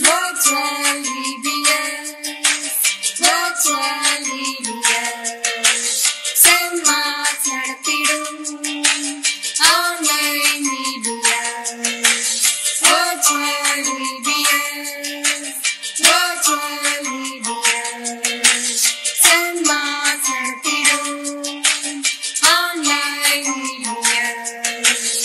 Virtual VBS, Virtual VBS, செம்மாஸ் நடத்திடும் online VBS, Virtual VBS, Virtual VBS, செம்மாஸ் நடத்திடும் ஆன்லைன் VBS.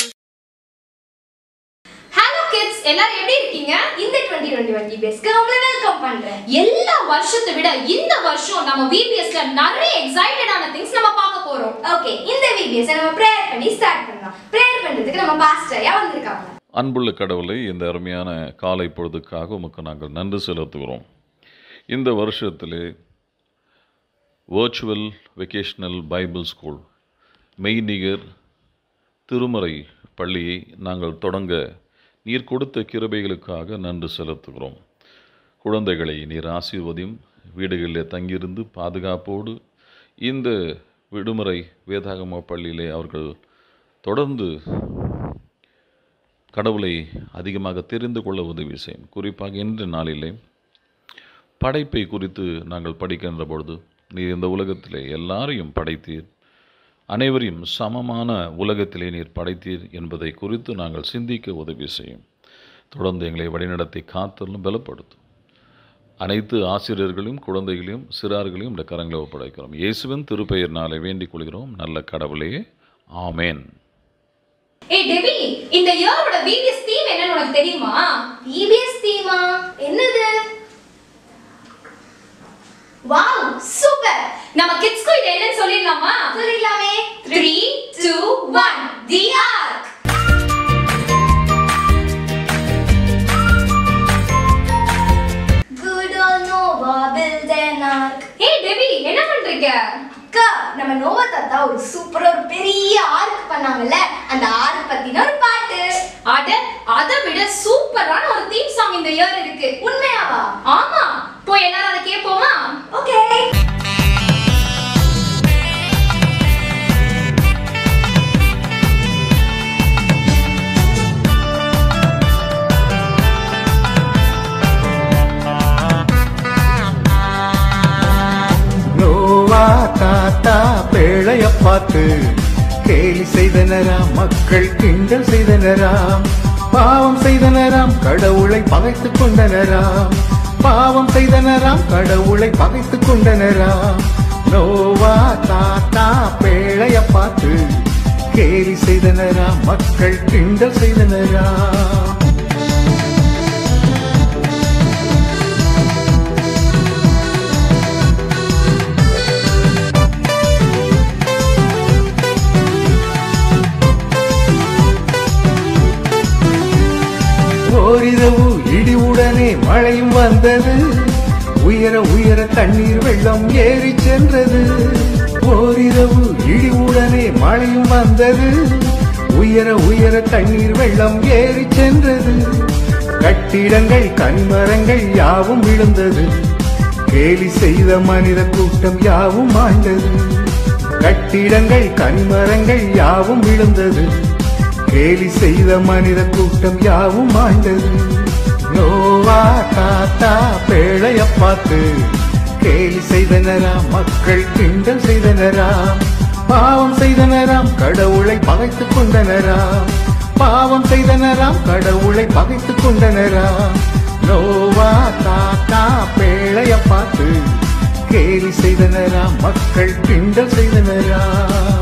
ஹலோ கிட்ஸ் எல்லாரும் எப்படி இருக்கீங்க இந்த டுவெண்ட்டி டுவெண்ட்டி ஒன் ஜிபிஎஸ்க்கு உங்களை வெல்கம் பண்றேன் எல்லா வருஷத்தை விட இந்த வருஷம் நம்ம விபிஎஸ்ல நிறைய எக்ஸைட்டடான திங்ஸ் நம்ம பார்க்க போறோம் ஓகே இந்த விபிஎஸ் நம்ம ப்ரேயர் பண்ணி ஸ்டார்ட் பண்ணலாம் ப்ரேயர் பண்றதுக்கு நம்ம பாஸ்டர்யா வந்திருக்காங்க அன்புள்ள கடவுளை இந்த அருமையான காலை பொழுதுக்காக உமக்கு நாங்கள் நன்றி செலுத்துகிறோம் இந்த வருஷத்திலே வர்ச்சுவல் வெக்கேஷனல் பைபிள் ஸ்கூல் மெய்நிகர் திருமறை பள்ளியை நாங்கள் தொடங்க நீர் கொடுத்த கிருபைகளுக்காக நன்றி செலுத்துகிறோம் குழந்தைகளை நீர் ஆசீர்வதியும் வீடுகளிலே தங்கியிருந்து பாதுகாப்போடு இந்த விடுமுறை வேதாகம பள்ளியிலே அவர்கள் தொடர்ந்து கடவுளை அதிகமாக தெரிந்து கொள்ள உதவி செய்யும் குறிப்பாக இன்று நாளிலே படைப்பை குறித்து நாங்கள் படிக்கின்ற பொழுது நீர் இந்த உலகத்திலே எல்லாரையும் படைத்தீர் அனைவரையும் சமமான உலகத்திலே நீர் படைத்தீர் என்பதை குறித்து நாங்கள் சிந்திக்க உதவி செய்யும் தொடர்ந்து எங்களை வழிநடத்தி காத்தலும் பலப்படுத்தும் அனைத்து ஆசிரியர்களையும் குழந்தைகளையும் சிறார்களையும் இந்த கரங்களை ஒப்படைக்கிறோம் இயேசுவின் திருப்பெயர்னாலே வேண்டிக் கொள்கிறோம் நல்ல கடவுளே ஆமேன் ஏய் டெவி இந்த இயரோட விபிஎஸ் தீம் என்னன்னு உனக்கு தெரியுமா விபிஎஸ் தீமா என்னது வாவ் சூப்பர் நம்ம கிட்ஸ்க்கு இது என்னன்னு சொல்லிடலாமா சொல்லிடலாமே three two one the ark good all Noah build an ark ஏய் டெவி என்ன பண்றீங்க அக்கா நம்ம நோவா தாத்தா ஒரு சூப்பரா ஒரு பெரிய ஆர்க் பண்ணாங்கல்ல அந்த ஆர்க் பத்தின ஒரு பாட்டு அட அதை விட சூப்பரான ஒரு தீம் சாங் இந்த இயர் இருக்கு உண்மையாவா ஆமா போய் எல்லாரும் அதை கேட்போமா ஓகே நோவா தாத்தா பேழைய பார்த்து கேலி செய்தனராம் மக்கள் கிண்டல் செய்தனராம் பாவம் செய்தனராம் கடவுளை பகைத்துக் கொண்டனராம் பாவம் செய்தனராம் கடவுளை பகைத்துக் கொண்டனராம் நோவா தாத்தா பேழைய பார்த்து கேலி செய்தனராம் மக்கள் கிண்டல் செய்தனராம் ஓரிரவு இடிவுடனே மழையும் வந்தது உயர உயர தண்ணீர் வெள்ளம் ஏறி சென்றது ஓரிரவு இடிவுடனே மழையும் வந்தது உயர உயர தண்ணீர் வெள்ளம் ஏறி சென்றது கட்டிடங்கள் கனிமரங்கள் யாவும் விழுந்தது கேலி செய்த மனித கூட்டம் யாவும் ஆண்டது கட்டிடங்கள் கனிமரங்கள் யாவும் விழுந்தது கேலி செய்த மனித கூட்டம் யாவும் ஆண்டது நோவா தாத்தா பேழைய பார்த்து கேலி செய்தனராம் மக்கள் கிண்டல் செய்தனராம் பாவம் செய்தனராம் கடவுளை பகைத்துக் கொண்டனராம் பாவம் செய்தனராம் கடவுளை பகைத்துக் கொண்டனராம் நோவா தாத்தா பேழைய பார்த்து கேலி செய்தனராம் மக்கள் கிண்டல் செய்தனராம்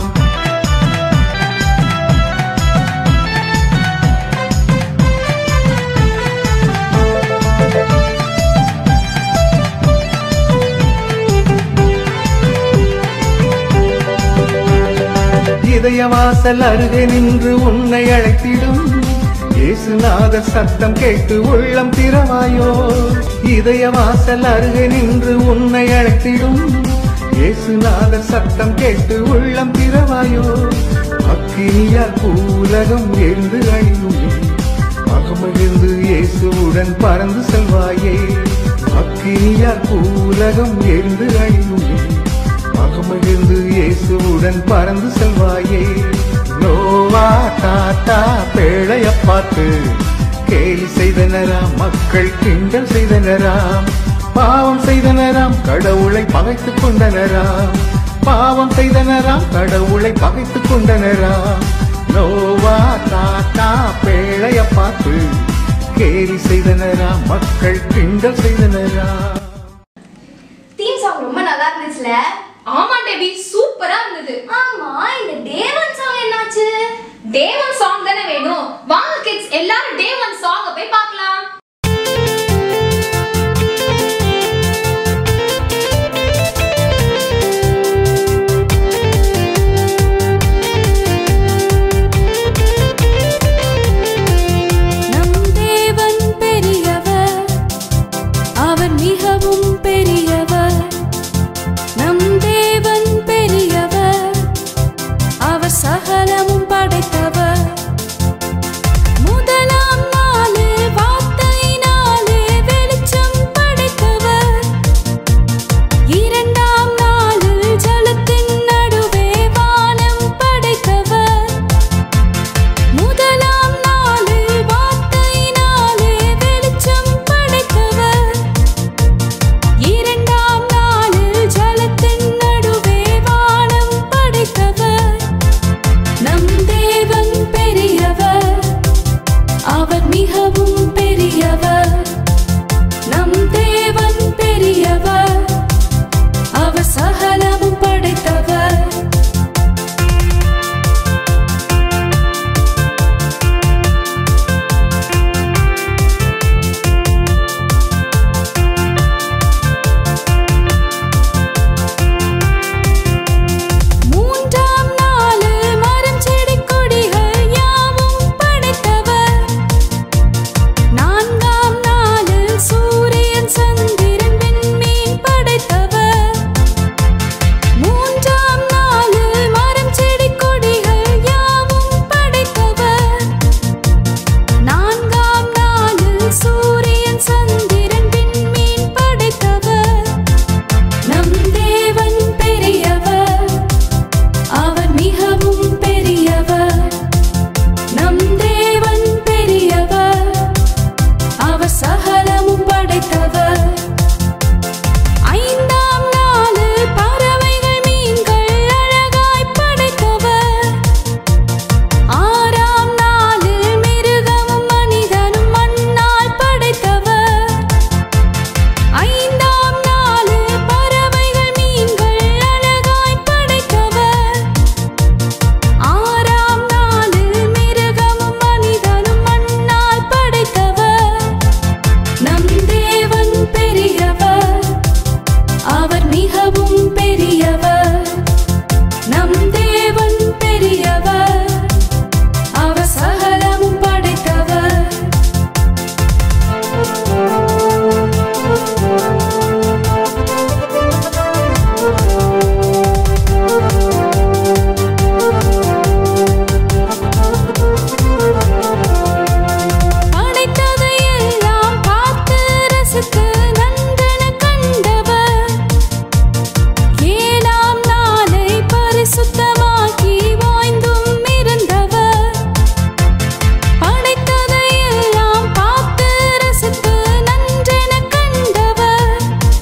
இதயவாசல் அருகே நின்று உன்னை அழைத்திடும் இயேசுநாத சத்தம் கேட்டு உள்ளம் திறவாயோ இதயவாசல் அருகே நின்று உன்னை அழைத்திடும் இயேசுநாத சத்தம் கேட்டு உள்ளம் திறவாயோ அக்கினியால் பூலகம் எரிந்து அழியுமே மகமகிழ்ந்து இயேசுவுடன் பறந்து செல்வாயே அக்கினியால் பூலகம் எரிந்து அழியுமே மகமகிழ்ந்து இயேசுவுடன் பறந்து செல்வாயே நோவா தாத்தா பேழைய பார்த்து கேலி செய்தனராம் மக்கள் கிண்டல் செய்தனராம் பாவம் செய்தனராம் கடவுளை பகைத்துக் கொண்டனராம் பாவம் செய்தனராம் கடவுளை பகைத்துக் கொண்டனராம் நோவா தாத்தா பேழைய பார்த்து கேலி செய்தனராம் மக்கள் கிண்டல் செய்தனராம் தீம் சாங் ரொம்ப நல்லா இருந்துச்சுல ஆமா டேபி சூப்பரா இருந்தது ஆமா இந்த தேவன் சாங் என்னாச்சு டே ஒன் சாங் தானே வேணும் வாங்க கிட்ஸ் எல்லாரும் டே ஒன் சாங்க போய் பார்க்கலாம் நம் தேவன் பெரியவர் அவர் மிகவும் பெரியவர் நம் தேவன் பெரியவர் அவர் சகலமும் படைத்தவர் முதலாம் நாளில் வார்த்தையினாலே வெளிச்சம் படைத்தவர் இரண்டாம் நாளில் ஜலத்தின் நடுவே வானம் படைத்தவர் முதலாம் நாளில் வார்த்தையினாலே வெளிச்சம் படைத்தவர் இரண்டாம் நாளில் ஜலத்தின் நடுவே வானம் படைத்தவர் நம் தேவன் பெரியவர் அவர் மிகவும் பெரியவர் நம் தேவன் பெரியவர் அவர் சகலமும் படைத்தவர் மூன்றாம் நாளில் மரம் செடி கொடிகள் யாவும் படைத்தவர் நான்காம் நாளில் சூரியன் சந்திரன் விண்மீன் படைத்தவர் மூன்றாம் நாளில் மரம் செடி கொடிகள் யாவும் படைத்தவர் நான்காம் நாளில் சூரியன் சந்திரன் விண்மீன் படைத்தவர் நம் தேவன் பெரியவர் அவர் மிகவும் பெரியவர் நம் தேவன் பெரியவர் அவர் சகலமும் படைத்தவர் ஐந்தாம் நாளில் பறவைகள் மீன்கள் அழகாய் படைத்தவர் ஆறாம் நாளில் மிருகமும் மனிதனும் மண்ணால் படைத்தவர் ஐந்தாம் நாளில் பறவைகள் மீன்கள் அழகாய் படைத்தவர் ஆறாம் நாளில் மிருகமும் மனிதனும் மண்ணால் படைத்தவர் நம் தேவன் பெரியவர் அவர் மிகவும் பெரியவர் நம் தேவன் பெரியவர் அவர் சகலமும் படைத்தவர் படைத்ததை எல்லாம் பார்த்து ரசித்து நன்றென கண்டவர் ஏழாம் நாளை பரிசுத்தமாக்கி வாய்ந்தும் இருந்தவர் படைத்ததை எல்லாம் பார்த்து ரசித்து நன்றென கண்டவர்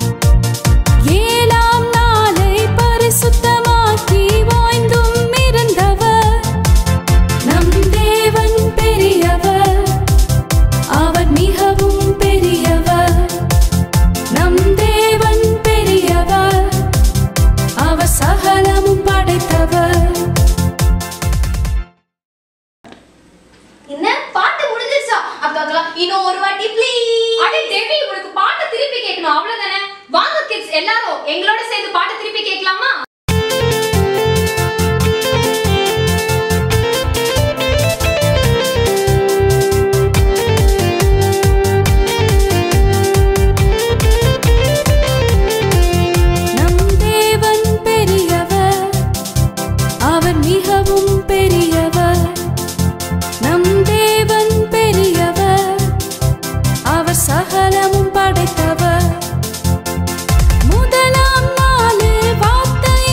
ஏழாம் நாளை பரிசுத்தமாக்கி வாய்ந்தும் இருந்தவர் நம் தேவன் பெரியவர் அவர் மிகவும் பெரியவர் நம் தேவன் பெரியவர் அவர் சகலமும் படைத்தவர் என்ன பாட்டு முடிஞ்சிருச்சா அக்காக்கெல்லாம் இன்னும் ஒரு வாட்டி ப்ளீஸ் அடே தேவி உனக்கு பாட்டை திருப்பி கேட்கணும் அவ்வளவுதானே வாங்க கிட்ஸ் எல்லாரும் எங்களோட சேர்ந்து பாட்டை திருப்பி கேட்கலாமா நம் தேவன் பெரியவர் அவர் மிகவும் பெரியவர் நம் தேவன் பெரியவர் அவர் சகலமும் படைத்தவர் முதலாம் நாளில் வார்த்தை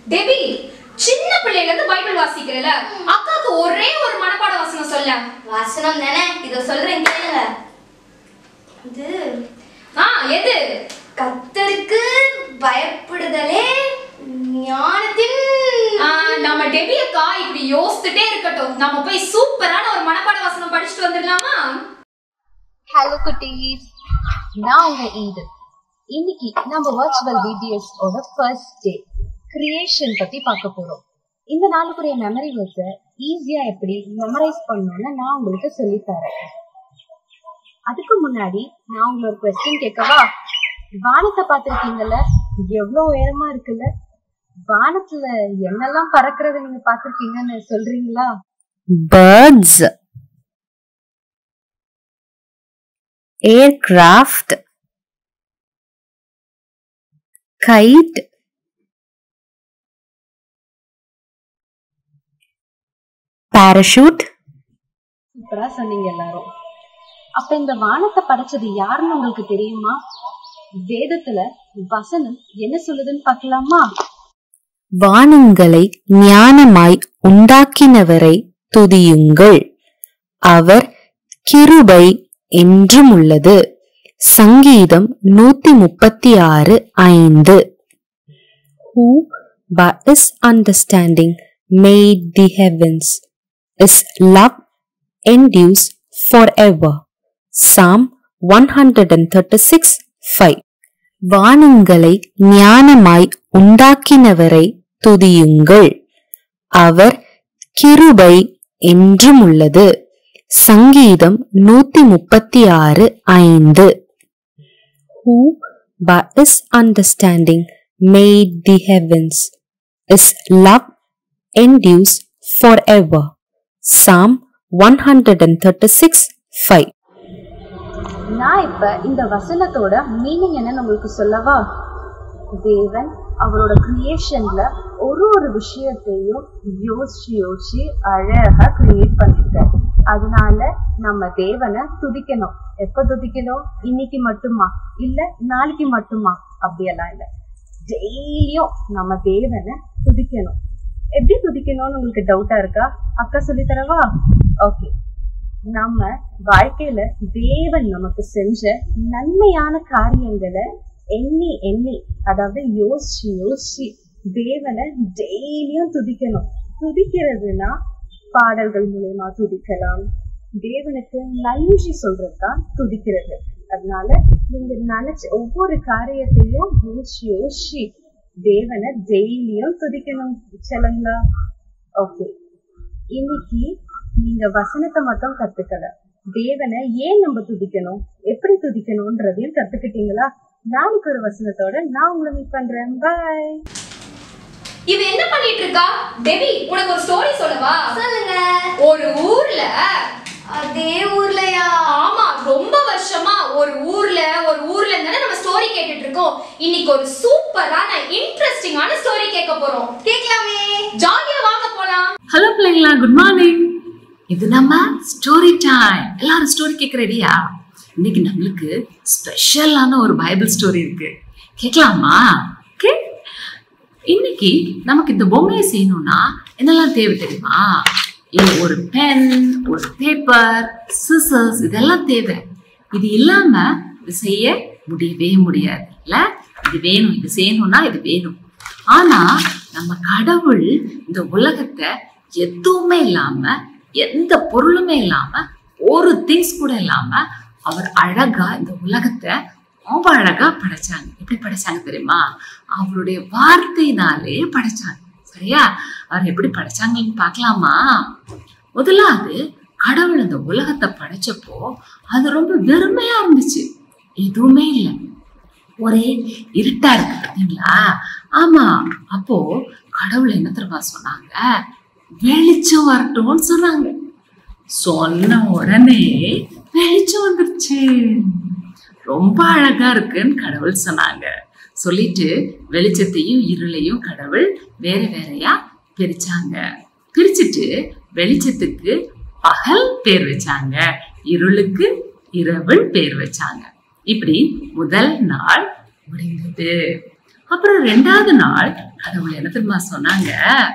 டெபி சின்ன பிள்ளையில இருந்து பைபிள் வாசிக்கிறல அக்காக்கு ஒரே ஒரு மனப்பாட வசனம் சொல்ல வசனம் தானே இத சொல்றேன் கேளுங்க இது ஆ எது கத்தருக்கு பயப்படுதலே ஞானத்தின் ஆ, நம்ம டெபி அக்கா இப்படி யோசிச்சுட்டே இருக்கட்டும் நம்ம போய் சூப்பரான ஒரு மனப்பாட வசனம் படிச்சுட்டு வந்துடலாமா ஹலோ குட்டீஸ் நான் உங்க ஈது இன்னைக்கு நம்ம வர்ச்சுவல் வீடியோஸோட ஃபர்ஸ்ட் டே கிரியேஷன் பத்தி பார்க்க போறோம் இந்த நாளுக்குரிய மெமரி வேர்ஸை ஈஸியா எப்படி மெமரைஸ் பண்ணணும்னு நான் உங்களுக்கு சொல்லித் தரேன் அதுக்கு முன்னாடி நான் உங்களை ஒரு கொஸ்டின் கேட்கவா வானத்தை பார்த்திருக்கீங்கல்ல எவ்வளவு உயரமா இருக்குல்ல வானத்துல என்னெல்லாம் பறக்கிறத நீங்க பார்த்திருக்கீங்கன்னு சொல்றீங்களா birds aircraft kite parachute சூப்பரா சொன்னீங்க எல்லாரும் அப்ப இந்த வானத்தை படைச்சது யாருன்னு உங்களுக்கு தெரியுமா வேதத்துல வசனம் என்ன சொல்லுதுன்னு பார்க்கலாமா வானங்களை ஞானமாய் உண்டாக்கினவரை துதியுங்கள் அவர் கிருபை என்றும் உள்ளது சங்கீதம் நூத்தி முப்பத்தி ஆறு ஐந்து who by his understanding made the heavens his love endures forever psalm 136 5 வானங்களை ஞானமாய் உண்டாக்கினவரை துதியுங்கள் அவர் கிருபை என்றும் உள்ளது சங்கீதம் நூத்தி முப்பத்தி ஆறு ஐந்து who by his understanding made the heavens his love endures forever psalm 136 5 நான் இப்ப இந்த வசனத்தோட மீனிங் என்னன்னு உங்களுக்கு சொல்லவா தேவன் அவரோட கிரியேஷன்ல ஒரு ஒரு விஷயத்தையும் யோசிச்சு யோசிச்சு அழகா கிரியேட் பண்ணிருக்காரு அதனால நம்ம தேவனை துதிக்கணும் எப்ப துதிக்கணும் இன்னைக்கு மட்டுமா இல்ல நாளைக்கு மட்டுமா அப்படியெல்லாம் இல்ல டெய்லியும் நம்ம தேவனை துதிக்கணும் எப்படி துதிக்கணும்னு உங்களுக்கு டவுட்டா இருக்கா அக்கா சொல்லி தரவா ஓகே நம்ம வாழ்க்கையில தேவன் நமக்கு செஞ்ச நன்மையான காரியங்களை எண்ணி எண்ணி அதாவது யோசிச்சு யோசிச்சு தேவனை டெய்லியும் துதிக்கணும் துதிக்கிறதுனா பாடல்கள் மூலயமா துதிக்கலாம் தேவனுக்கு நன்றி சொல்றதுதான் துதிக்கிறது அதனால நீங்க நினைச்ச ஒவ்வொரு காரியத்தையும் யோசிச்சு யோசிச்சு தேவனை டெய்லியும் துதிக்கணும் சொல்லுங்களா ஓகே இன்னைக்கு நீங்க வசனத்தை மட்டும் கத்துக்கல தேவனை ஏன் நம்ம துதிக்கணும் எப்படி துதிக்கணும்ன்றதையும் கத்துக்கிட்டீங்களா நாளைக்கு ஒரு வசனத்தோட நான் உங்களை மீட் பண்றேன் பாய் இவ என்ன பண்ணிட்டு இருக்கா டெபி உனக்கு ஒரு ஸ்டோரி சொல்லவா சொல்லுங்க ஒரு ஊர்ல அதே ஊர்லயா ஆமா ரொம்ப வருஷமா ஒரு ஊர்ல ஒரு ஊர்ல இருந்தானே நம்ம ஸ்டோரி கேட்டுட்டு இருக்கோம் இன்னைக்கு ஒரு சூப்பரான இன்ட்ரெஸ்டிங்கான ஸ்டோரி கேட்க போறோம் கேட்கலாமே ஜாலியா வாங்க போலாம் ஹலோ பிள்ளைங்களா குட் மார்னிங் இது நம்ம ஸ்டோரி டைம் எல்லாரும் ஸ்டோரி கேட்க ரெடியா இன்னைக்கு நம்மளுக்கு ஸ்பெஷலான ஒரு பைபிள் ஸ்டோரி இருக்கு கேட்கலாமா ஓகே இன்னைக்கு நமக்கு இந்த பொம்மையை செய்யணும்னா என்னெல்லாம் தேவை தெரியுமா இது ஒரு பென் ஒரு பேப்பர் சிசர்ஸ் இதெல்லாம் தேவை இது இல்லாம இது செய்ய முடியவே முடியாது இல்ல இது வேணும் இது செய்யணும்னா இது வேணும் ஆனா நம்ம கடவுள் இந்த உலகத்தை எதுவுமே இல்லாம எந்த பொருளுமே இல்லாம ஒரு திங்ஸ் கூட இல்லாம அவர் அழகா இந்த உலகத்தை ரொம்ப அழகா படைச்சாங்க எப்படி படைச்சாங்க தெரியுமா அவருடைய வார்த்தையினாலே படைச்சாங்க சரியா அவர் எப்படி படைச்சாங்கன்னு பார்க்கலாமா முதலாவது கடவுள் இந்த உலகத்தை படைச்சப்போ அது ரொம்ப வெறுமையா இருந்துச்சு எதுவுமே இல்லை ஒரே இருட்டா இருக்கு பார்த்தீங்களா ஆமா அப்போ கடவுள் என்ன தெரியுமா சொன்னாங்க வெளிச்சம் வரட்டும்னு சொன்னாங்க சொன்ன உடனே வெளிச்சம் வந்துருச்சு ரொம்ப அழகா இருக்குன்னு கடவுள் சொன்னாங்க சொல்லிட்டு வெளிச்சத்தையும் இருளையும் கடவுள் வேற வேறையா பிரிச்சாங்க பிரிச்சுட்டு வெளிச்சத்துக்கு பகல் பேர் வச்சாங்க இருளுக்கு இரவுன்னு பேர் வச்சாங்க இப்படி முதல் நாள் முடிந்தது அப்புறம் ரெண்டாவது நாள் கடவுள் என்ன தெரியுமா சொன்னாங்க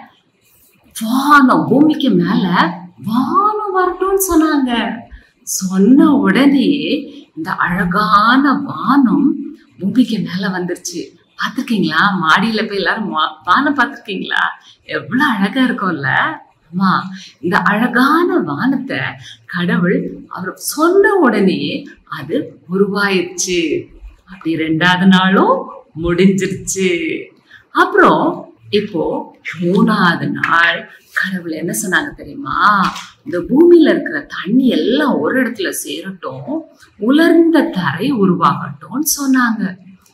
வானம் பூமிக்கு மேல வானம் வரட்டும்னு சொன்னாங்க சொன்ன உடனே இந்த அழகான வானம் பூமிக்கு மேல வந்துருச்சு பார்த்திருக்கீங்களா மாடியில போய் எல்லாரும் வா- வானம் பார்த்திருக்கீங்களா எவ்வளவு அழகா இருக்கும்ல ஆமா இந்த அழகான வானத்தை கடவுள் அவர் சொன்ன உடனே அது உருவாயிருச்சு அப்படி ரெண்டாவது நாளும் முடிஞ்சிருச்சு அப்புறம் இப்போ மூணாவது நாள் கடவுள் என்ன சொன்னாங்க தெரியுமா இந்த பூமியில இருக்கிற தண்ணி எல்லாம் ஒரு இடத்துல சேரட்டும் உலர்ந்த தரை உருவாகட்டும்னு சொன்னாங்க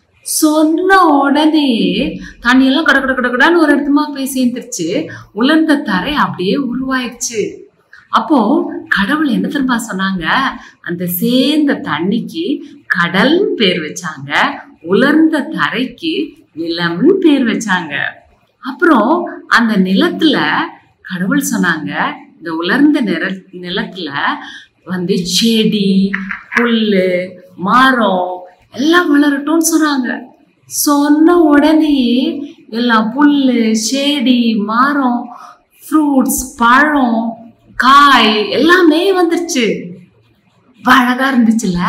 சொன்ன உடனே தண்ணி எல்லாம் கட கட கட கடன்னு ஒரு இடத்துமா போய் சேர்ந்துருச்சு உலர்ந்த தரை அப்படியே உருவாயிடுச்சு அப்போ கடவுள் என்ன தெரியுமா சொன்னாங்க அந்த சேர்ந்த தண்ணிக்கு கடல்னு பேர் வச்சாங்க உலர்ந்த தரைக்கு நிலம்னு பேர் வச்சாங்க அப்புறம் அந்த நிலத்துல கடவுள் சொன்னாங்க இந்த உலர்ந்த நிற நிலத்துல வந்து செடி புல்லு மரம் எல்லாம் வளரட்டும்னு சொன்னாங்க சொன்ன உடனே எல்லாம் புல்லு செடி மரம் ஃப்ரூட்ஸ் பழம் காய் எல்லாமே வந்துருச்சு ரொம்ப அழகா இருந்துச்சுல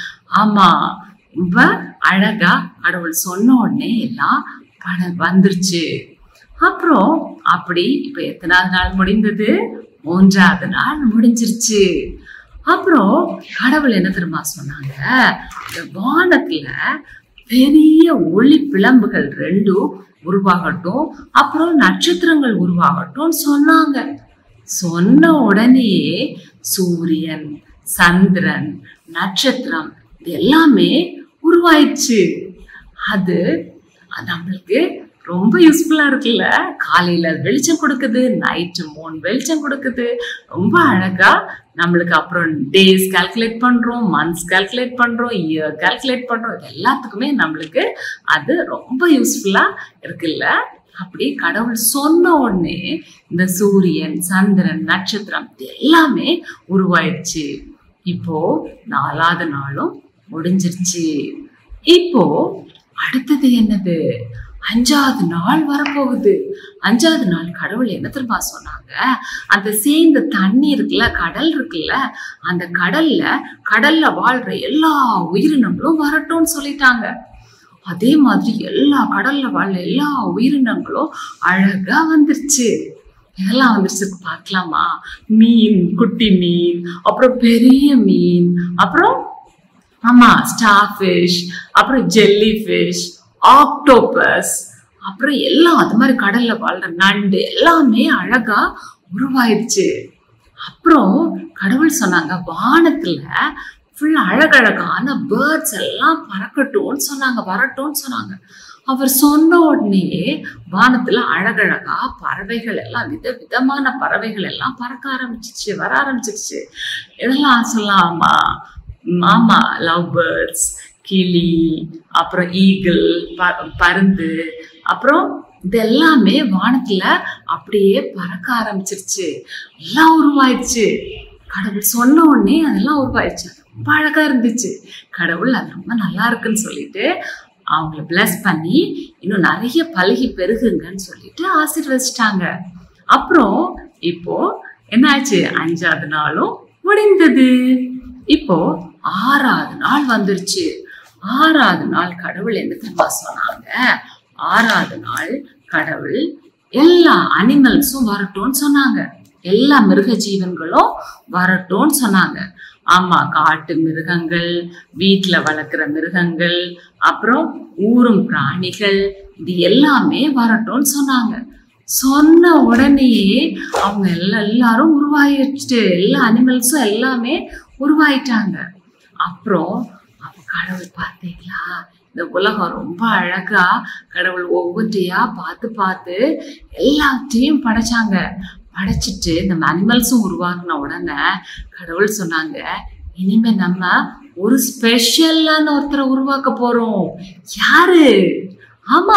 ஆமா ரொம்ப அழகா கடவுள் சொன்ன உடனே எல்லாம் பட வந்துருச்சு அப்புறம் அப்படி இப்ப எத்தனாவது நாள் முடிந்தது மூன்றாவது நாள் முடிஞ்சிருச்சு அப்புறம் கடவுள் என்ன தெரியுமா சொன்னாங்க இந்த வானத்துல பெரிய ஒளி பிளம்புகள் ரெண்டும் உருவாகட்டும் அப்புறம் நட்சத்திரங்கள் உருவாகட்டும்னு சொன்னாங்க சொன்ன உடனே சூரியன் சந்திரன் நட்சத்திரம் இது எல்லாமே உருவாயிடுச்சு அது அது நம்மளுக்கு ரொம்ப யூஸ்ஃபுல்லா இருக்குல்ல காலையில வெளிச்சம் கொடுக்குது நைட்டு மூணு வெளிச்சம் கொடுக்குது ரொம்ப அழகா நம்மளுக்கு அப்புறம் டேஸ் கால்குலேட் பண்றோம் மந்த்ஸ் கால்குலேட் பண்றோம் இயர் கால்குலேட் பண்றோம் இது எல்லாத்துக்குமே நம்மளுக்கு அது ரொம்ப யூஸ்ஃபுல்லா இருக்குல்ல அப்படி கடவுள் சொன்ன உடனே இந்த சூரியன் சந்திரன் நட்சத்திரம் இது எல்லாமே உருவாயிடுச்சு இப்போ நாலாவது நாளும் முடிஞ்சிருச்சு இப்போ அடுத்தது என்னது அஞ்சாவது நாள் வரப்போகுது அஞ்சாவது நாள் கடவுள் என்ன தெரியுமா சொன்னாங்க அந்த சேர்ந்த தண்ணி இருக்குல்ல கடல் இருக்குல்ல அந்த கடல்ல கடல்ல வாழ்ற எல்லா உயிரினங்களும் வரட்டும்னு சொல்லிட்டாங்க அதே மாதிரி எல்லா கடல்ல வாழ்ற எல்லா உயிரினங்களும் அழகா வந்துருச்சு இதெல்லாம் வந்துருச்சு பார்க்கலாமா மீன் குட்டி மீன் அப்புறம் பெரிய மீன் அப்புறம் ஆமா ஸ்டார் ஃபிஷ் அப்புறம் ஜெல்லி ஃபிஷ் ஆக்டோபஸ் அப்புறம் எல்லாம் அது மாதிரி கடல்ல வாழ்ற நண்டு எல்லாமே அழகா உருவாயிருச்சு அப்புறம் கடவுள் சொன்னாங்க வானத்துல ஃபுல் அழகழகான பேர்ட்ஸ் எல்லாம் பறக்கட்டும்னு சொன்னாங்க வரட்டும்னு சொன்னாங்க அவர் சொன்ன உடனே வானத்துல அழகழகா பறவைகள் எல்லாம் வித விதமான பறவைகள் எல்லாம் பறக்க ஆரம்பிச்சிச்சு வர ஆரம்பிச்சிருச்சு இதெல்லாம் சொல்லலாமா ஆமா லவ் பேர்ட்ஸ் கிளி அப்புறம் ஈகிள் பருந்து அப்புறம் இது எல்லாமே வானத்துல அப்படியே பறக்க ஆரம்பிச்சிருச்சு எல்லாம் உருவாயிடுச்சு கடவுள் சொன்ன உடனே அதெல்லாம் உருவாயிடுச்சு ரொம்ப அழகா இருந்துச்சு கடவுள் அது ரொம்ப நல்லா இருக்குன்னு சொல்லிட்டு அவங்கள பிளஸ் பண்ணி இன்னும் நிறைய பழகி பெருகுங்கன்னு சொல்லிட்டு ஆசீர்வதிச்சிட்டாங்க அப்புறம் இப்போ என்னாச்சு அஞ்சாவது நாளும் முடிந்தது இப்போ ஆறாவது நாள் வந்துருச்சு ஆறாவது நாள் கடவுள் என்ன தெரியுமா சொன்னாங்க ஆறாவது நாள் கடவுள் எல்லா அனிமல்ஸும் வரட்டும்னு சொன்னாங்க எல்லா மிருக ஜீவன்களும் வரட்டும்னு சொன்னாங்க ஆமா காட்டு மிருகங்கள் வீட்டுல வளர்க்குற மிருகங்கள் அப்புறம் ஊரும் பிராணிகள் இது எல்லாமே வரட்டும்னு சொன்னாங்க சொன்ன உடனேயே அவங்க எல்லாம் எல்லாரும் உருவாயிடுச்சு எல்லா அனிமல்ஸும் எல்லாமே உருவாயிட்டாங்க அப்புறம் அப்ப கடவுள் பார்த்தீங்களா இந்த உலகம் ரொம்ப அழகா கடவுள் ஒவ்வொன்றையா பார்த்து பார்த்து எல்லாத்தையும் படைச்சாங்க படைச்சிட்டு இந்த அனிமல்ஸும் உருவாக்குன உடனே கடவுள் சொன்னாங்க இனிமே நம்ம ஒரு ஸ்பெஷலான ஒருத்தரை உருவாக்க போறோம் யாரு ஆமா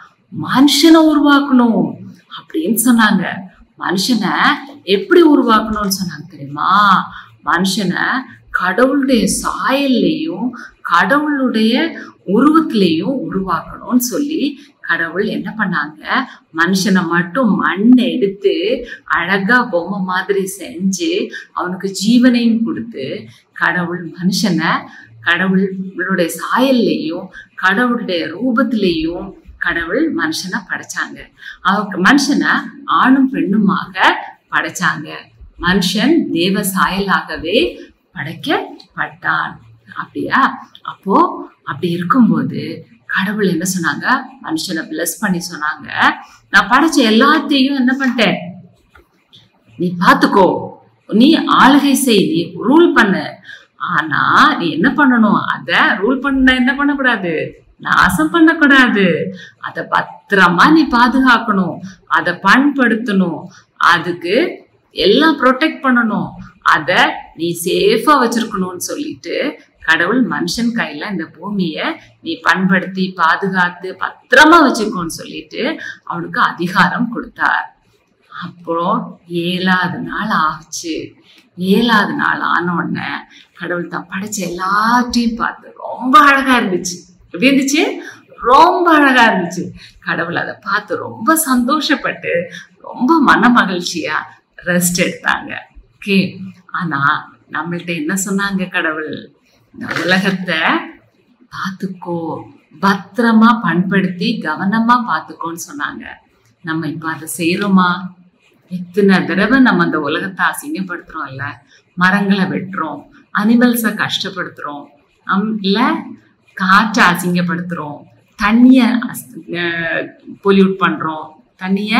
மனுஷனை உருவாக்கணும் அப்படின்னு சொன்னாங்க மனுஷனை எப்படி உருவாக்கணும்னு சொன்னாங்க தெரியுமா மனுஷனை கடவுளுடைய சாயல்லையும் கடவுளுடைய உருவத்திலையும் உருவாக்கணும்னு சொல்லி கடவுள் என்ன பண்ணாங்க மனுஷனை மட்டும் மண்ணை எடுத்து அழகா பொம்மை மாதிரி செஞ்சு அவனுக்கு ஜீவனையும் கொடுத்து கடவுள் மனுஷனை கடவுளுடைய சாயல்லையும் கடவுளுடைய ரூபத்திலையும் கடவுள் மனுஷனை படைச்சாங்க அவங்க மனுஷனை ஆணும் பெண்ணுமாக படைச்சாங்க மனுஷன் தேவ சாயலாகவே படைக்கப்பட்டான் அப்படியா அப்போ அப்படி இருக்கும்போது கடவுள் என்ன சொன்னாங்க மனுஷனை பிளஸ் பண்ணி சொன்னாங்க நான் படைச்ச எல்லாத்தையும் என்ன பண்ணிட்டேன் நீ பார்த்துக்கோ நீ ஆளுகை செய் நீ ரூல் பண்ணு ஆனா நீ என்ன பண்ணணும் அத ரூல் பண்ண என்ன பண்ணக்கூடாது நாசம் பண்ணக்கூடாது அத பத்திரமா நீ பாதுகாக்கணும் அத பண்படுத்தணும் அதுக்கு எல்லாம் ப்ரொடெக்ட் பண்ணணும் அத நீ சேஃபா வச்சிருக்கணும்னு சொல்லிட்டு கடவுள் மனுஷன் கையில இந்த பூமிய நீ பண்படுத்தி பாதுகாத்து பத்திரமா வச்சுக்கோன்னு சொல்லிட்டு அவனுக்கு அதிகாரம் கொடுத்தார் அப்புறம் ஏழாவது நாள் ஆச்சு ஏழாவது நாள் ஆன உடனே கடவுள் தான் படைச்ச எல்லாத்தையும் பார்த்து ரொம்ப அழகா இருந்துச்சு எப்படி இருந்துச்சு ரொம்ப அழகா இருந்துச்சு கடவுள் அதை பார்த்து ரொம்ப சந்தோஷப்பட்டு ரொம்ப மன மகிழ்ச்சியா ரெஸ்ட் எடுத்தாங்க ஓகே ஆனா நம்மள்ட்ட என்ன சொன்னாங்க கடவுள் இந்த உலகத்தை பார்த்துக்கோ பத்திரமா பண்படுத்தி கவனமா பார்த்துக்கோன்னு சொன்னாங்க நம்ம இப்ப அதை செய்யறோமா எத்தனை தடவை நம்ம அந்த உலகத்தை அசிங்கப்படுத்துறோம்ல மரங்களை வெட்டுறோம் அனிமல்ஸை கஷ்டப்படுத்துறோம் நம் இல்ல காற்றை அசிங்கப்படுத்துறோம் தண்ணிய பொல்யூட் பண்றோம் தண்ணிய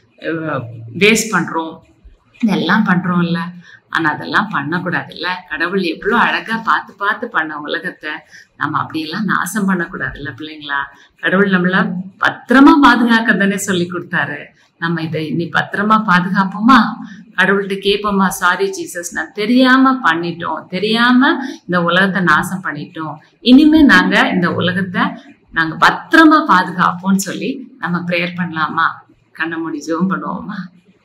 வேஸ்ட் பண்றோம் இதெல்லாம் பண்றோம்ல ஆனா அதெல்லாம் பண்ணக்கூடாதுல்ல கடவுள் எவ்வளோ அழகா பார்த்து பார்த்து பண்ண உலகத்தை நம்ம அப்படியெல்லாம் நாசம் பண்ணக்கூடாதுல்ல பிள்ளைங்களா கடவுள் நம்மள பத்திரமா பாதுகாக்க தானே சொல்லி கொடுத்தாரு நம்ம இதை இனி பத்திரமா பாதுகாப்போமா கடவுள்கிட்ட கேட்போமா சாரி ஜீசஸ் நான் தெரியாம பண்ணிட்டோம் தெரியாம இந்த உலகத்தை நாசம் பண்ணிட்டோம் இனிமே நாங்க இந்த உலகத்தை நாங்க பத்திரமா பாதுகாப்போம்னு சொல்லி நம்ம ப்ரேயர் பண்ணலாமா கண்ணை மூடி ஜெபம் பண்ணுவோமா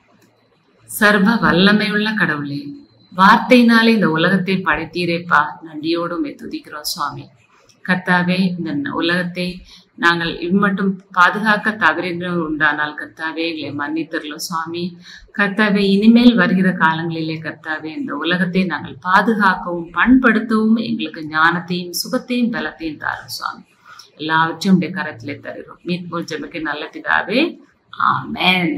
சர்வ வல்லமையுள்ள கடவுளே வார்த்தையினாலே இந்த உலகத்தை படைத்தீரேப்பா நன்றியோடு உம்மை துதிக்கிறோம் சுவாமி கர்த்தாவே இந்த ந- உலகத்தை நாங்கள் இம்மட்டும் பாதுகாக்க தவறின உண்டானால் கர்த்தாவே எங்களை மன்னித்தரலும் சுவாமி கர்த்தாவே இனிமேல் வருகிற காலங்களிலே கர்த்தாவே இந்த உலகத்தை நாங்கள் பாதுகாக்கவும் பண்படுத்தவும் எங்களுக்கு ஞானத்தையும் சுகத்தையும் பலத்தையும் தாரும் சுவாமி எல்லாவற்றையும் உடைய கரத்திலே தருகிறோம் மீட்போம் ஜெபக்கு நல்ல பிதாவே ஆமென்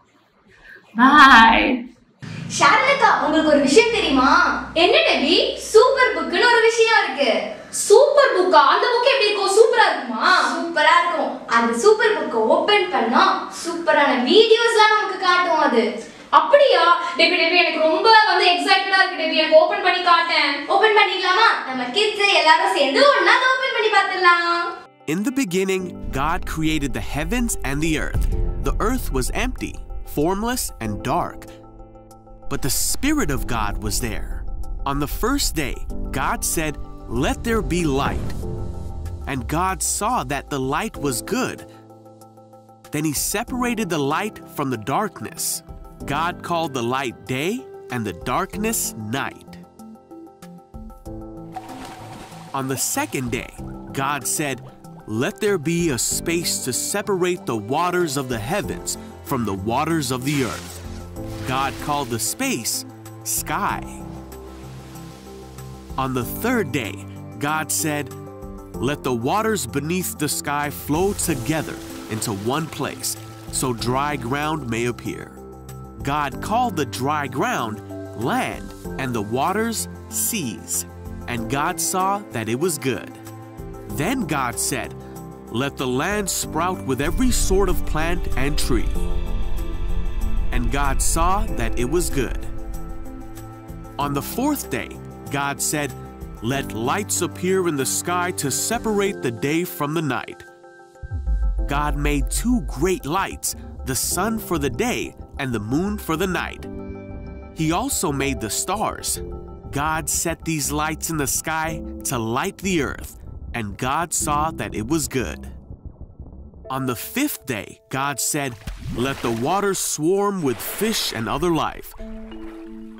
பாய் ஷாரலக்கா உங்களுக்கு ஒரு விஷயம் தெரியுமா என்ன டெபி சூப்பர் புக்னு ஒரு விஷயம் இருக்கு சூப்பர் புக்கா அந்த புக் எப்படி இருக்கும் சூப்பரா இருக்குமா சூப்பரா இருக்கும் அந்த சூப்பர் புக்கை ஓபன் பண்ணா சூப்பரான வீடியோஸ்லாம் நமக்கு காட்டும் அது அப்படியா டெபி டெபி எனக்கு ரொம்ப வந்து எக்ஸைட்டடா இருக்கு டெபி எனக்கு ஓபன் பண்ணி காட்டேன் ஓபன் பண்ணிக்கலாமா நம்ம கிட்ஸ் எல்லாரும் சேர்ந்து ஒண்ணா ஓபன் பண்ணி பார்த்துடலாம் In the beginning, God created the heavens and the earth. The earth was empty, formless, and dark. But the Spirit of God was there. On the first day, God said, Let there be light. And God saw that the light was good. Then He separated the light from the darkness. God called the light day and the darkness night. On the second day, God said, Let there be a space to separate the waters of the heavens from the waters of the earth. God called the space sky. On the third day, God said, Let the waters beneath the sky flow together into one place, so dry ground may appear. God called the dry ground land and the waters seas. And God saw that it was good. Then God said, Let the land sprout with every sort of plant and tree. And God saw that it was good. On the fourth day, God said, Let lights appear in the sky to separate the day from the night. God made two great lights, the sun for the day and the moon for the night. He also made the stars. God set these lights in the sky to light the earth, and God saw that it was good. On the fifth day, God said, Let the waters swarm with fish and other life.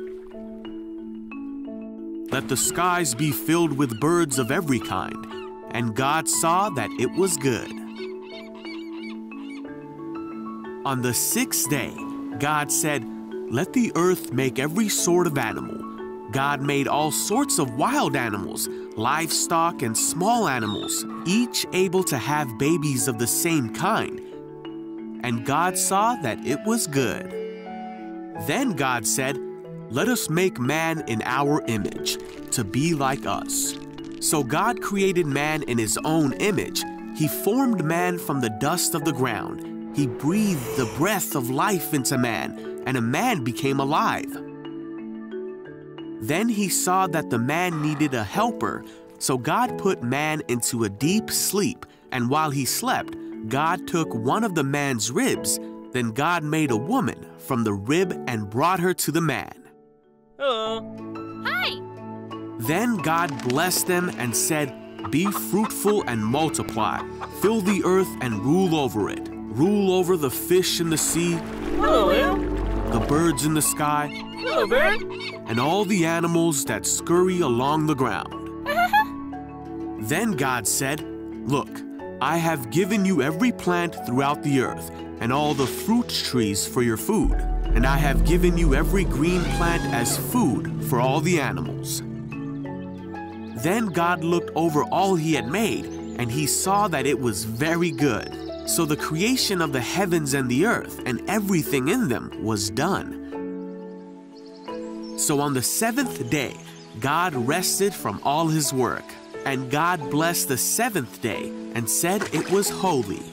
Let the skies be filled with birds of every kind. and God saw that it was good. On the sixth day, God said, Let the earth make every sort of animal. God made all sorts of wild animals, livestock, and small animals, each able to have babies of the same kind. And God saw that it was good. Then God said, Let us make man in our image, to be like us. So God created man in his own image. He formed man from the dust of the ground. He breathed the breath of life into man, and a man became alive. Then he saw that the man needed a helper, so God put man into a deep sleep, and while he slept, God took one of the man's ribs. Then God made a woman from the rib and brought her to the man. Then God blessed them and said, Be fruitful and multiply, fill the earth and rule over it. Rule over the fish in the sea, the birds in the sky, and all the animals that scurry along the ground. then God said, Look, I have given you every plant throughout the earth, and all the fruit trees for your food, and I have given you every green plant as food for all the animals. Then God looked over all he had made, and he saw that it was very good. So the creation of the heavens and the earth and everything in them was done. So on the seventh day, God rested from all his work, and God blessed the seventh day and said it was holy.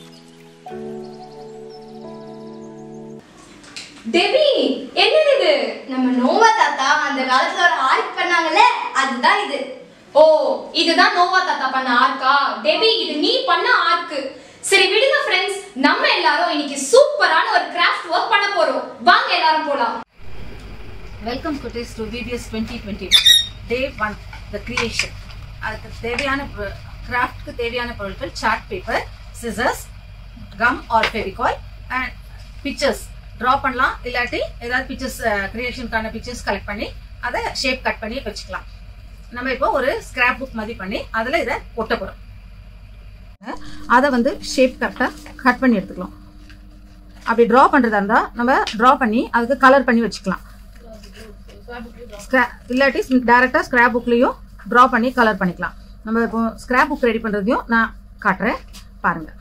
Debbie என்னது இது நம்ம நோவா தாத்தா அந்த காலத்துல ஒரு art பண்ணாங்கல்ல அதுதான் இது ஓ இதுதான் நோவா தாத்தா பண்ண ஆர்க்கா டெபி இது நீ பண்ண ஆர்க்கு சரி விடுங்க ஃப்ரெண்ட்ஸ் நம்ம எல்லாரும் இன்னைக்கு சூப்பரான ஒரு கிராஃப்ட் ஒர்க் பண்ண போறோம் வாங்க எல்லாரும் போலாம் வெல்கம் குட்டீஸ் to VBS twenty twenty day one the creation அதுக்கு தேவையான கிராஃப்ட்க்கு தேவையான பொருட்கள் chart paper scissors gum or Fevicol and pictures draw பண்ணலாம் இல்லாட்டி ஏதாவது பிக்சர்ஸ் கிரியேஷனுக்கான பிக்சர்ஸ் கலெக்ட் பண்ணி அதை ஷேப் கட் பண்ணி வச்சுக்கலாம் நம்ம இப்போ ஒரு ஸ்கிராப் புக் மாதிரி பண்ணி அதில் இதை ஒட்ட போகிறோம் அதை வந்து ஷேப் கரெக்டாக கட் பண்ணி எடுத்துக்கலாம் அப்படி ட்ரா பண்ணுறதா இருந்தால் நம்ம ட்ரா பண்ணி அதுக்கு கலர் பண்ணி வச்சுக்கலாம் ஸ்க்ரா- இல்லாட்டி டேரெக்டாக ஸ்கிராப் புக்லேயும் ட்ரா பண்ணி கலர் பண்ணிக்கலாம் நம்ம இப்போ ஸ்கிராப் புக் ரெடி பண்ணுறதையும் நான் காட்டுறேன் பாருங்கள்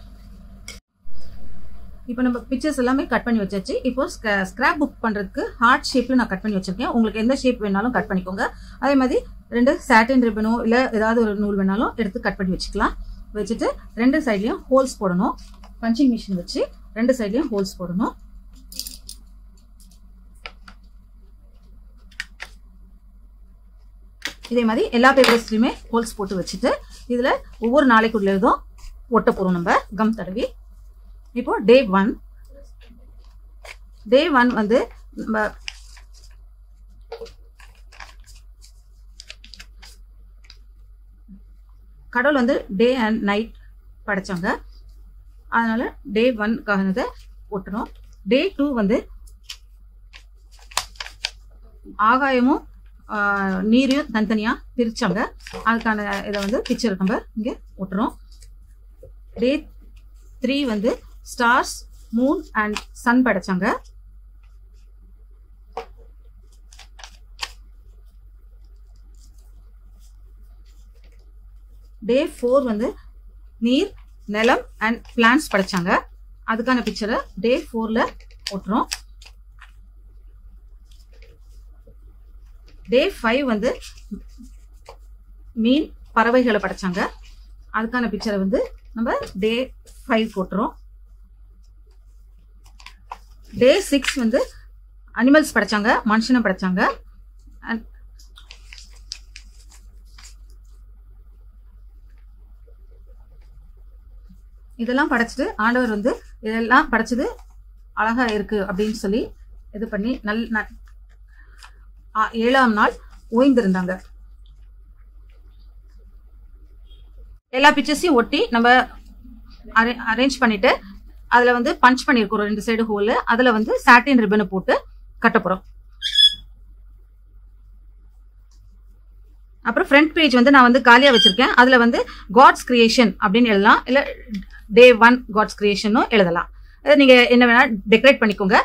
இப்போ நம்ம பிக்சர்ஸ் எல்லாமே கட் பண்ணி வச்சாச்சு இப்போ ஸ்கிராப் புக் பண்ணுறதுக்கு ஹார்ட் ஷேப்பில் நான் கட் பண்ணி வச்சிருக்கேன் உங்களுக்கு எந்த ஷேப் வேணாலும் கட் பண்ணிக்கோங்க அதே மாதிரி ரெண்டு சாட்டின் ரிப்பனோ இல்லை ஏதாவது ஒரு நூல் வேணாலும் எடுத்து கட் பண்ணி வச்சுக்கலாம் வச்சுட்டு ரெண்டு சைட்லேயும் ஹோல்ஸ் போடணும் பஞ்சிங் மிஷின் வச்சு ரெண்டு சைட்லேயும் ஹோல்ஸ் போடணும் இதே மாதிரி எல்லா பேப்பர்ஸ்லையுமே ஹோல்ஸ் போட்டு வச்சுட்டு இதில் ஒவ்வொரு நாளைக்குள்ளதும் ஒட்ட போகிறோம் நம்ம கம் தடவி இப்போ டே ஒன் டே ஒன் வந்து நம்ம கடவுள் வந்து டே அண்ட் நைட் படைச்சாங்க அதனால டே ஒன்கானதை ஒட்டுறோம் டே டூ வந்து ஆகாயமும் ஆஹ், நீரையும் தனித்தனியாக பிரிச்சாங்க அதுக்கான இதை வந்து பிக்சர் நம்ம இங்கே ஒட்டுறோம் டே த்ரீ வந்து ஸ்டார்ஸ் மூன் அண்ட் சன் படைச்சாங்க டே ஃபோர் வந்து நீர் நிலம் அண்ட் பிளான்ஸ் படைச்சாங்க அதுக்கான பிக்சரை டே ஃபோரில் ஒட்டுறோம் டே ஃபைவ் வந்து மீன் பறவைகளை படைச்சாங்க அதுக்கான பிக்சரை வந்து நம்ம டே ஃபைவ் போட்டுறோம் டே சிக்ஸ் வந்து அனிமல்ஸ் படைச்சாங்க மனுஷனை படைச்சாங்க And இதெல்லாம் படைச்சிட்டு ஆண்டவர் வந்து இதெல்லாம் படைச்சது அழகா இருக்கு அப்படின்னு சொல்லி இது பண்ணி நல் ந- ஆ- ஏழாம் நாள் ஓய்ந்திருந்தாங்க எல்லா பிக்சர்ஸையும் ஒட்டி நம்ம அரேஞ்ச் பண்ணிட்டு அதுல வந்து பஞ்ச் பண்ணியிருக்கோம் ரெண்டு சைடு ஹோல் அதுல வந்து சாட்டின் ரிப்பனை போட்டு கட்ட போறோம் அப்புறம் ஃப்ரண்ட் பேஜ் வந்து நான் வந்து காலியாக வச்சிருக்கேன் அதில் வந்து காட்ஸ் கிரியேஷன் அப்படின்னு எழுதலாம் இல்லை டே ஒன் காட்ஸ் கிரியேஷனும் எழுதலாம் அதை நீங்கள் என்ன வேணால் டெக்கரேட் பண்ணிக்கோங்க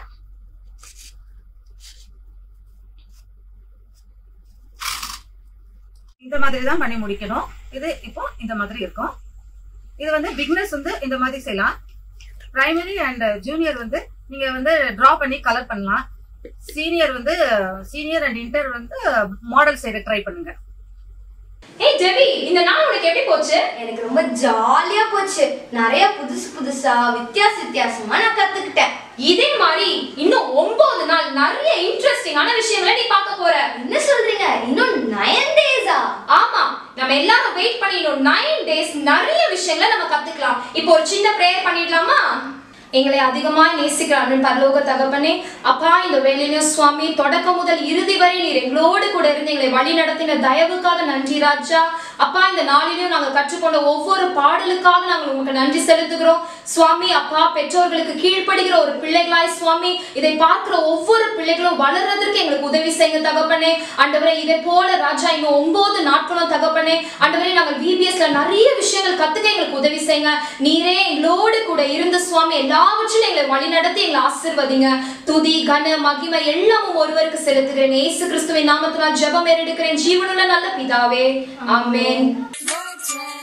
இந்த மாதிரி தான் பண்ணி முடிக்கணும் இது இப்போ இந்த மாதிரி இருக்கும் இது வந்து பிக்னஸ் வந்து இந்த மாதிரி செய்யலாம் பிரைமரி அண்ட் ஜூனியர் வந்து நீங்க வந்து டிரா பண்ணி கலர் பண்ணலாம் சீனியர் வந்து சீனியர் அண்ட் இன்டர் வந்து மாடல் செய்ய ட்ரை பண்ணுங்க ஏய் ஜெபி இந்த நாள் உனக்கு எப்படி போச்சு எனக்கு ரொம்ப ஜாலியா போச்சு நிறைய புதுசு புதுசா வித்தியாச வித்தியாசமா நான் கத்துக்கிட்டேன் இதே மாதிரி இன்னும் ஒன்பது நாள் நிறைய இன்ட்ரெஸ்டிங்கான விஷயங்களை நீ பார்க்க போற என்ன சொல்றீங்க இன்னும் நயன் டேஸா ஆமா நம்ம எல்லாரும் வெயிட் பண்ணி இன்னும் நைன் டேஸ் நிறைய விஷயங்களை நம்ம கத்துக்கலாம் இப்போ ஒரு சின்ன ப்ரேயர் பண்ணிடலாமா எங்களை அதிகமாய் நேசிக்கிற அருள் பரலோக தகப்பனே அப்பா இந்த வேலையிலும் சுவாமி தொடக்கம் முதல் இறுதி வரை நீர் எங்களோடு கூட இருந்து எங்களை வழி நடத்தின தயவுக்காக நன்றி ராஜா அப்பா இந்த நாளிலும் நாங்கள் கற்றுக்கொண்ட ஒவ்வொரு பாடலுக்காக நாங்கள் உங்களுக்கு நன்றி செலுத்துகிறோம் சுவாமி அப்பா பெற்றோர்களுக்கு கீழ்ப்படுகிற ஒரு பிள்ளைகளாய் சுவாமி இதை பார்க்கிற ஒவ்வொரு பிள்ளைகளும் வளர்றதற்கு எங்களுக்கு உதவி செய்யுங்க தகப்பனே ஆண்டவரே இதை போல ராஜா இன்னும் ஒன்பது நாட்களும் தகப்பனே ஆண்டவரே நாங்கள் விபிஎஸ்ல நிறைய விஷயங்கள் கத்துக்க எங்களுக்கு உதவி செய்யுங்க நீரே எங்களோடு கூட இருந்த சுவாமி எல்லாவற்றிலும் எங்களை வழி நடத்தி எங்களை ஆசிர்வதிங்க துதி கன மகிமை எல்லாமும் ஒருவருக்கு செலுத்துகிறேன் இயேசு கிறிஸ்துவின் நாமத்தினால் ஜெபம் எடுக்கிறேன் ஜீவனுள்ள நல்ல பிதாவே ஆமென்